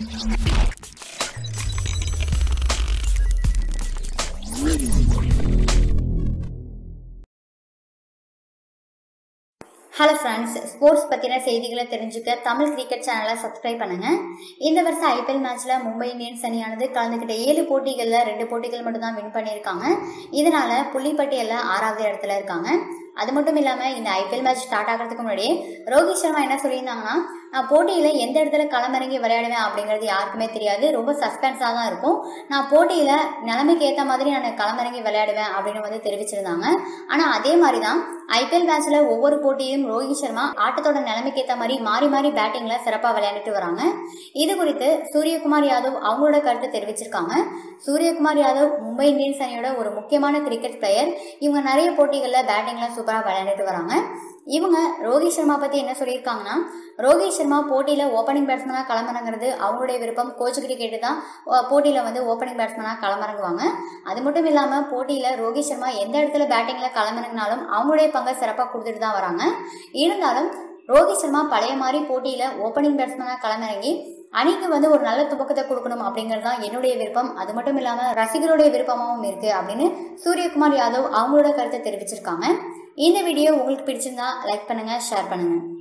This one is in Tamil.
ஹலோ ஃப்ரெண்ட்ஸ் ஸ்போர்ட்ஸ் பற்றின செய்திகளை தெரிஞ்சுக்க தமிழ் கிரிக்கெட் சேனலை சப்ஸ்கிரைப் பண்ணுங்க இந்த வருஷம் ஐபிஎல் மேட்ச்ல மும்பை இந்தியன்ஸ் அணியானது கலந்துக்கிட்ட ஏழு போட்டிகளில் ரெண்டு போட்டிகள் மட்டும் தான் வின் பண்ணியிருக்காங்க இதனால புள்ளிப்பட்டியலில் ஆறாவது இடத்துல இருக்காங்க அது மட்டும் இல்லாமல் இந்த ஐபிஎல் மேட்ச் ஸ்டார்ட் ஆகிறதுக்கு முன்னாடியே ரோஹித் சர்மா என்ன சொல்லியிருந்தாங்கன்னா நான் போட்டியில் எந்த இடத்துல களமிறங்கி விளையாடுவேன் அப்படிங்கிறது யாருக்குமே தெரியாது ரொம்ப சஸ்பென்ஸாக தான் இருக்கும் நான் போட்டியில் நிலைமைக்கு ஏற்ற மாதிரி நான் களமிறங்கி விளையாடுவேன் அப்படின்னு வந்து தெரிவிச்சிருந்தாங்க ஆனால் அதே மாதிரி தான் ஐபிஎல் மேட்ச்ல ஒவ்வொரு போட்டியிலும் ரோஹித் சர்மா ஆட்டத்தோட நிலைமைக்கு ஏற்ற மாதிரி மாறி மாறி பேட்டிங்ல சிறப்பாக விளையாண்டுட்டு வராங்க இது குறித்து சூரியகுமார் யாதவ் அவங்களோட கருத்து தெரிவிச்சிருக்காங்க சூரியகுமார் யாதவ் மும்பை இந்தியன்ஸ் அணியோட ஒரு முக்கியமான கிரிக்கெட் பிளேயர் இவங்க நிறைய போட்டிகளில் பேட்டிங்ல சூப்பராக விளையாண்டுட்டு வராங்க இவங்க ரோஹித் சர்மா பத்தி என்ன சொல்லியிருக்காங்கன்னா ரோஹித் சர்மா போட்டியில ஓப்பனிங் பேட்ஸ்மேனா களமிறங்குறது அவங்களுடைய விருப்பம் கோச் கிட்ட கேட்டு தான் போட்டியில வந்து ஓப்பனிங் பேட்ஸ்மேனா களமிறங்குவாங்க அது மட்டும் இல்லாம போட்டியில ரோஹித் சர்மா எந்த இடத்துல பேட்டிங்ல களமிறங்கினாலும் அவங்களுடைய பங்கை சிறப்பாக கொடுத்துட்டு தான் வராங்க இருந்தாலும் ரோஹித் சர்மா பழைய மாதிரி போட்டியில ஓப்பனிங் பேட்ஸ்மேனா களமிறங்கி அணிக்கு வந்து ஒரு நல்ல துவக்கத்தை கொடுக்கணும் அப்படிங்கிறது தான் என்னுடைய விருப்பம் அது மட்டும் இல்லாம ரசிகருடைய விருப்பமாகவும் இருக்கு அப்படின்னு சூரியகுமார் யாதவ் அவங்களோட கருத்தை தெரிவிச்சிருக்காங்க இந்த வீடியோ உங்களுக்கு பிடிச்சிருந்தா லைக் பண்ணுங்க ஷேர் பண்ணுங்க